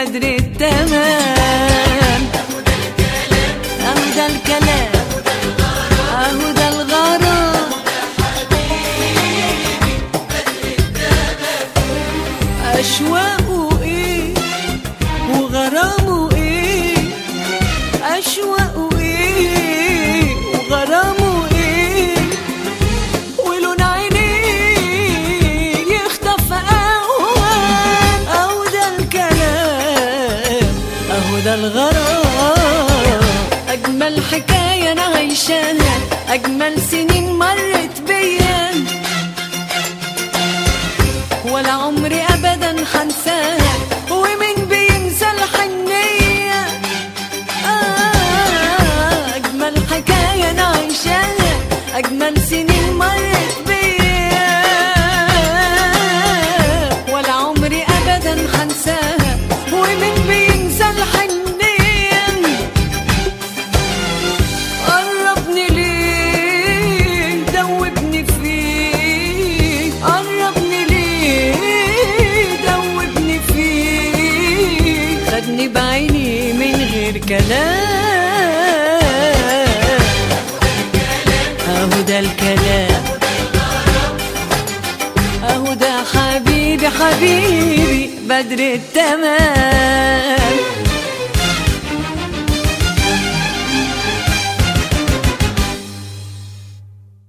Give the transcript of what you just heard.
بدر التمام اهو ده الكلام اهو ده الغرام اشواقه ايه وغرامه ايه اشواقه ايه وغرامه ايه ولون عينيه يخطف اوان اهو ده الكلام اهو ده الغرام اجمل حكايه انا عايشاها اجمل سنين مرت بيا ولا عمري ابدا حنساها ومين بينسى الحنيه آه اجمل حكايه انا عايشاها اجمل سنين مرت بيا ولا عمري ابدا حنساها ومين بينسى الحنيه قربني ليه دوبني فيه قربني ليه دوبني فيه خدني بعيني من غير كلام اهو ده الكلام اهو ده حبيبي حبيبي بدر التمام